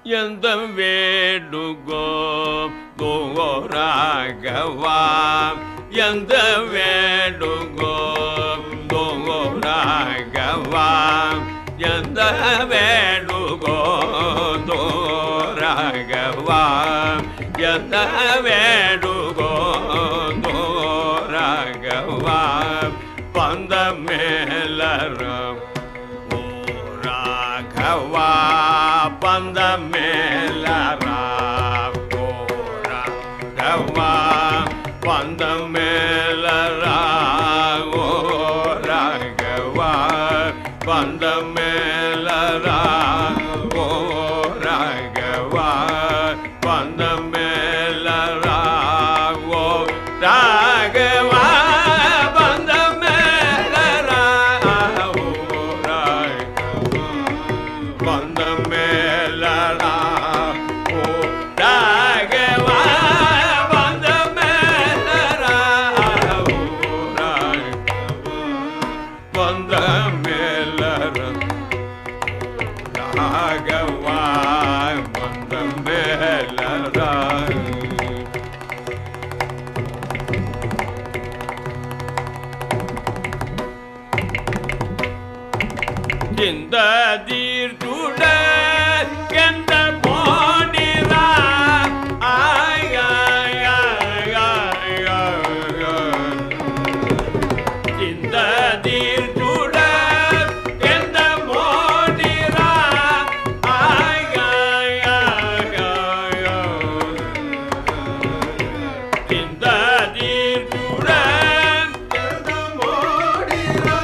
ಎಂದ ವೇಡುಗೋ ಗೋರಾಗವ ಎಂದ ವೇಡುಗೋ ಗೋರಾಗವ ಎಂದ ವೇಡುಗೋ ರಾಘವ ಎಂದ ವೇಡುಗೋ ರಾಘವ ಪಂದ ಮೇಲರ ಓ ರಾಘವ ಪಂದ ಮೇಲರ ಓ ರಾಘವ ಪಂದ ಮೇಲರ ಓ ರಾಘವ ಪಂದ ಮೇಲರ ಓ ರಾಘವ ಪಂದ ಮೇಲರ ಓ ರಾಘವ ಬಂದ ಮೇಲರ ಓ ರಾಘವ ಬಂದ ಮೇಲರ ಓ ರಾಘವ ಬಂದ ಮೇಲರ ಓ ರಾಘವ ಬಂದ ಮೇಲರ ರಾಘವ ಬಂದ ಮೇಲರ இந்த தீர்த்துட எந்த போனிரா ஆய் ஆய் ஆய் ஆய் ஆய் இந்த தீர்த்துட எந்த போனிரா ஆய் ஆய் ஆய் ஆய் இந்த தீர்த்துட எந்த போனிரா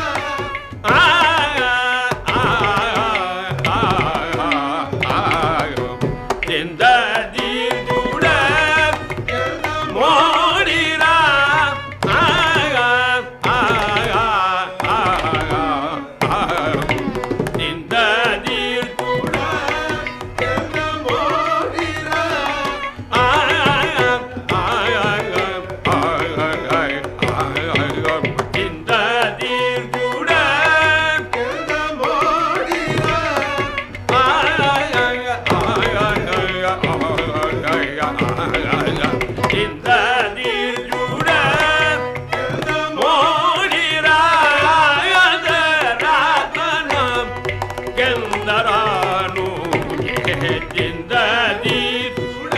இந்த தீர்த்துட மோடிரா இந்த தீர்த்துட மோடிரா இந்த தீர்த்துட இந்த தீர்த்துட மோடிராயத ராகனம் கெந்தரானு இந்த தீர்த்துட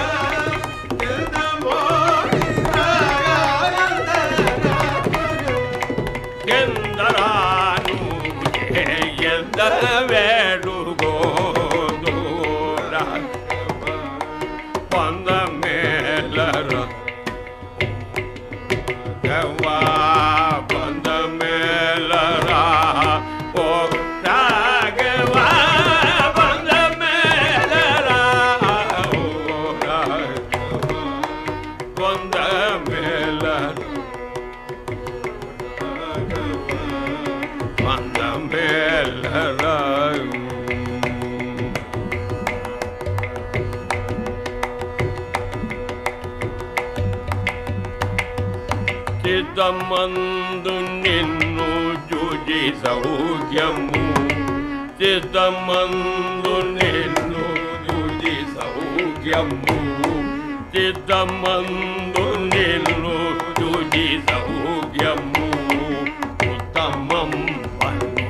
ಎಂದರಾನು ಎಂದ ಬೇಡುಗೋ ದೂರ ಬಂದ ಮೇಲರ ಗವ್ವ ಬಂದ ಮೇಲರ ಓ ರಾಘವ ಬಂದ ಮೇಲರ ಓ ರಾಘವ ಬಂದ ಮೇಲರ ಬಂದ ಮೇಲರ చిత్తమందు నిన్ను జుజి సౌఖ్యము చిత్తమందు నిన్ను జుజి సౌఖ్యము చిత్తమందు నిన్ను జుజి సౌఖ్యము ఉత్తమం పన్ను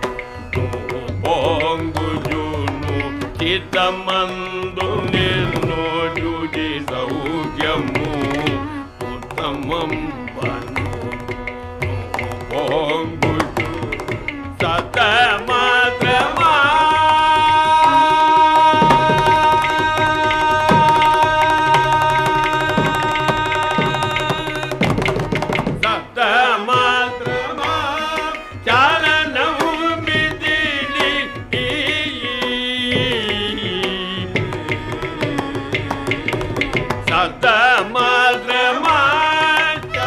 పొంగుజును చిత్తమందు నిన్ను జుజి సౌఖ్యము ఉత్తమం పన్ను పొంగుజు సత మాత్రమా సత మాత్రమా చాలనము మిదిలి సత మాత్రమా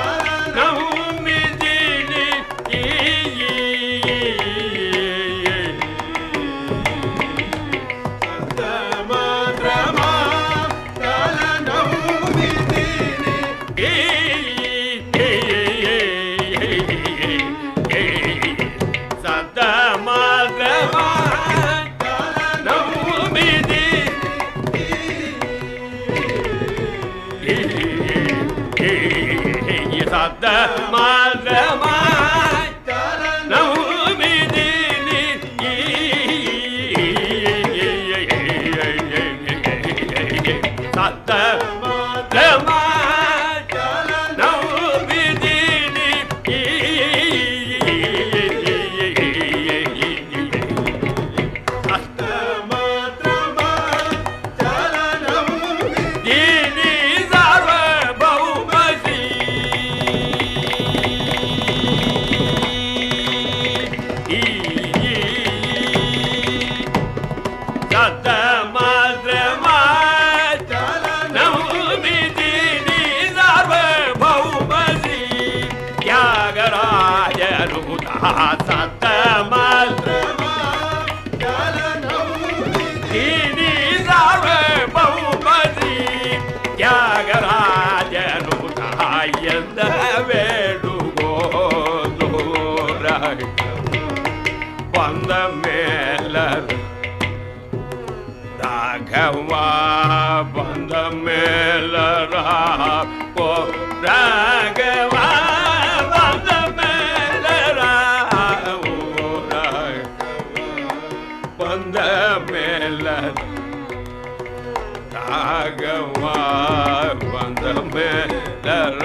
சத்த மாதமாய் நவுமிதினி சத்த மாதமாய் நவுமிதினி சத்த தினி சார்வபௌமசி சத்த மாத்திரமாய் நவுமிதினி சார்வபௌமசி தியாகராஜனுதா சத்த மாத்திரமாய் தினி சார்வபௌமசி தியாகராஜனுதா எந்த வேணுகோதோராய் வந்த மேலர் ராகவா வந்த மேலரா ஓ ராகவா வந்த மேலரா ஓ வந்த மேலர் ராகவா வந்த மேலரா